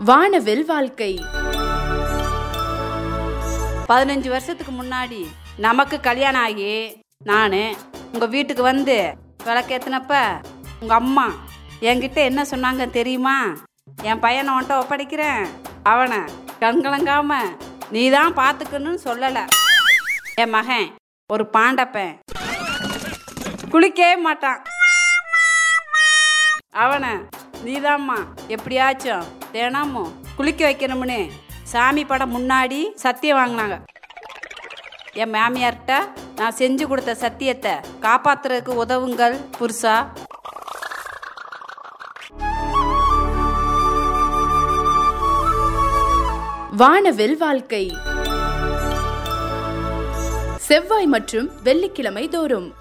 வானவில் வாழ்க்கை பதினஞ்சு வருஷத்துக்கு முன்னாடி நமக்கு கல்யாணம் ஆகி நான் உங்கள் வீட்டுக்கு வந்து விளக்கேற்றினப்ப உங்கள் அம்மா என்கிட்ட என்ன சொன்னாங்க தெரியுமா என் பையனை உன்ட்ட ஒப்படைக்கிறேன் அவனை கண்கலங்காம நீ தான் பார்த்துக்கணும்னு சொல்லலை என் மகன் ஒரு பாண்டப்பன் குளிக்கவே மாட்டான் அவனை நீதாம்மா எப்படியாச்சும் தினமும் குளிக்க வைக்கணும்னு சாமி படம் முன்னாடி சத்தியம் வாங்கினாங்க என் மாமியார்கிட்ட நான் செஞ்சு கொடுத்த சத்தியத்தை காப்பாத்துறதுக்கு உதவுங்கள் புருஷா வானவில் வாழ்க்கை செவ்வாய் மற்றும் வெள்ளிக்கிழமை தோறும்